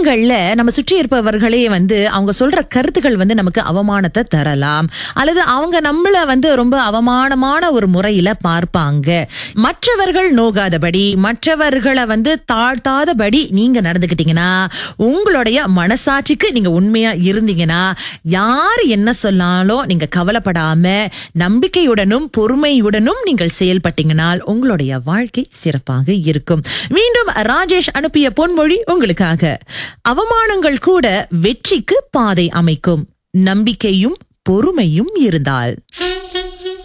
நேரங்கள்ல நம்ம சுற்றி இருப்பவர்களே வந்து அவங்க சொல்ற கருத்துக்கள் வந்து நமக்கு அவமானத்தை தரலாம் அல்லது அவங்க நம்மள வந்து ரொம்ப அவமானமான ஒரு முறையில பார்ப்பாங்க மற்றவர்கள் நோகாதபடி மற்றவர்களை வந்து தாழ்த்தாதபடி நீங்க நடந்துக்கிட்டீங்கன்னா உங்களுடைய மனசாட்சிக்கு நீங்க உண்மையா இருந்தீங்கன்னா யார் என்ன சொன்னாலும் நீங்க கவலைப்படாம நம்பிக்கையுடனும் பொறுமையுடனும் நீங்கள் செயல்பட்டீங்கனால் உங்களுடைய வாழ்க்கை சிறப்பாக இருக்கும் மீண்டும் ராஜேஷ் அனுப்பிய பொன்மொழி உங்களுக்காக அவமானங்கள் கூட வெற்றிக்கு பாதை அமைக்கும் நம்பிக்கையும் பொறுமையும் இருந்தால்